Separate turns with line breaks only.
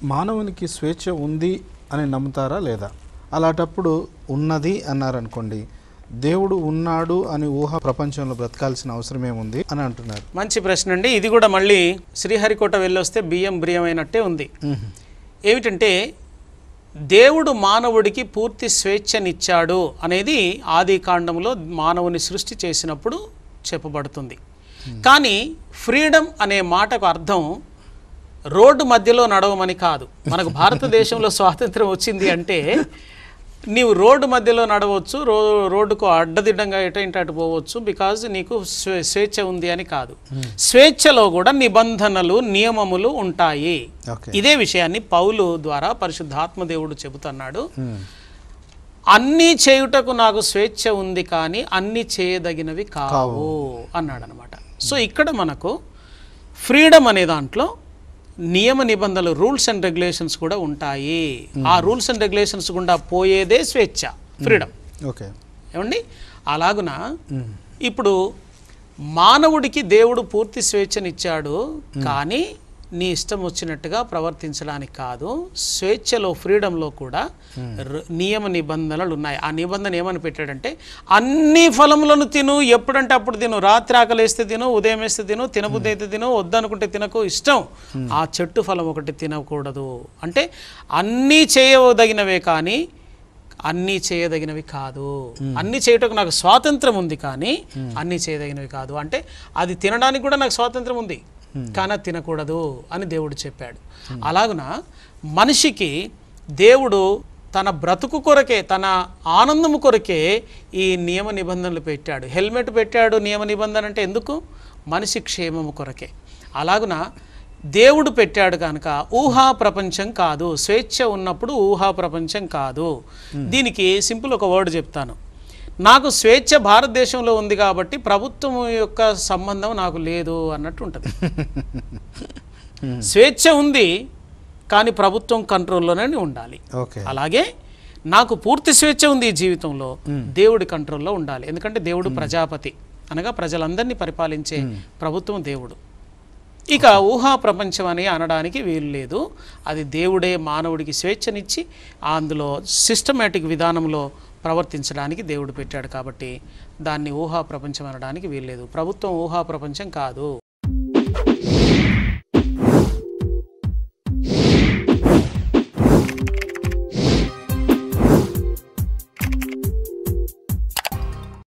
మానవునికి స్వేచ్ఛ ఉంది అని నమ్ముతారా లేదా అలాంటప్పుడు ఉన్నది అన్నారనుకోండి దేవుడు ఉన్నాడు అని ఊహ ప్రపంచంలో బ్రతకాల్సిన అవసరం ఏముంది అని అంటున్నారు
మంచి ప్రశ్న అండి ఇది కూడా మళ్ళీ శ్రీహరికోట వెళ్ళొస్తే బియ్యం బియ్యమైనట్టే ఉంది ఏమిటంటే దేవుడు మానవుడికి పూర్తి స్వేచ్ఛనిచ్చాడు అనేది ఆది కాండంలో మానవుని సృష్టి చేసినప్పుడు చెప్పబడుతుంది కానీ ఫ్రీడమ్ అనే మాటకు అర్థం రోడ్డు మధ్యలో నడవమని కాదు మనకు భారతదేశంలో స్వాతంత్రం వచ్చింది అంటే నీవు రోడ్డు మధ్యలో నడవచ్చు రో రోడ్డుకు అడ్డదిడ్డంగా ఎటంటే అటు పోవచ్చు బికాజ్ నీకు స్వే- స్వేచ్ఛ ఉంది అని కాదు స్వేచ్ఛలో కూడా నిబంధనలు నియమములు ఉంటాయి
ఓకే
ఇదే విషయాన్ని పౌలు ద్వారా పరిశుద్ధాత్మ దేవుడు చెబుతున్నాడు అన్నీ చేయుటకు నాకు స్వేచ్ఛ ఉంది కానీ అన్ని చేయదగినవి కావు అన్నాడు అనమాట సో ఇక్కడ మనకు ఫ్రీడమ్ అనే దాంట్లో నియమ నిబంధనలు రూల్స్ అండ్ రెగ్యులేషన్స్ కూడా ఉంటాయి ఆ రూల్స్ అండ్ రెగ్యులేషన్స్ గుండా పోయేదే స్వేచ్ఛ ఫ్రీడమ్
ఓకే
ఏమండి అలాగున ఇప్పుడు మానవుడికి దేవుడు పూర్తి స్వేచ్ఛనిచ్చాడు కానీ నీ ఇష్టం వచ్చినట్టుగా ప్రవర్తించడానికి కాదు స్వేచ్ఛలో ఫ్రీడంలో కూడా ర- నియమ నిబంధనలు ఉన్నాయి ఆ నిబంధన ఏమని పెట్టాడంటే అన్ని ఫలములను తిను ఎప్పుడంటే అప్పుడు తిను రాత్రి ఆకలేస్తే తిను ఉదయం వేస్తే తిను తినబుద్ధి అయితే తిను వద్దనుకుంటే తినకు ఇష్టం ఆ చెట్టు ఫలం ఒకటి తినకూడదు అంటే అన్నీ చేయదగినవే కానీ అన్నీ చేయదగినవి కాదు అన్నీ చేయటకు నాకు స్వాతంత్రం ఉంది కానీ అన్నీ చేయదగినవి కాదు అంటే అది తినడానికి కూడా నాకు స్వాతంత్రం ఉంది కానీ అది తినకూడదు అని దేవుడు చెప్పాడు అలాగున మనిషికి దేవుడు తన బ్రతుకు కొరకే తన ఆనందము కొరకే ఈ నియమ నిబంధనలు పెట్టాడు హెల్మెట్ పెట్టాడు నియమ నిబంధన అంటే ఎందుకు మనిషి క్షేమము కొరకే అలాగున దేవుడు పెట్టాడు కనుక ఊహా ప్రపంచం కాదు స్వేచ్ఛ ఉన్నప్పుడు ఊహా ప్రపంచం కాదు దీనికి సింపుల్ ఒక వర్డ్ చెప్తాను నాకు స్వేచ్ఛ భారతదేశంలో ఉంది కాబట్టి ప్రభుత్వం యొక్క సంబంధం నాకు లేదు అన్నట్టు ఉంటుంది స్వేచ్ఛ ఉంది కానీ ప్రభుత్వం కంట్రోల్లోనే ఉండాలి
ఓకే
అలాగే నాకు పూర్తి స్వేచ్ఛ ఉంది ఈ జీవితంలో దేవుడి కంట్రోల్లో ఉండాలి ఎందుకంటే దేవుడు ప్రజాపతి అనగా ప్రజలందరినీ పరిపాలించే ప్రభుత్వం దేవుడు ఇక ఊహా ప్రపంచం అని అనడానికి వీలు లేదు అది దేవుడే మానవుడికి స్వేచ్ఛనిచ్చి అందులో సిస్టమేటిక్ విధానంలో ప్రవర్తించడానికి దేవుడు పెట్టాడు కాబట్టి దాన్ని ఊహా ప్రపంచం అనడానికి వీల్లేదు ప్రభుత్వం ఊహా ప్రపంచం కాదు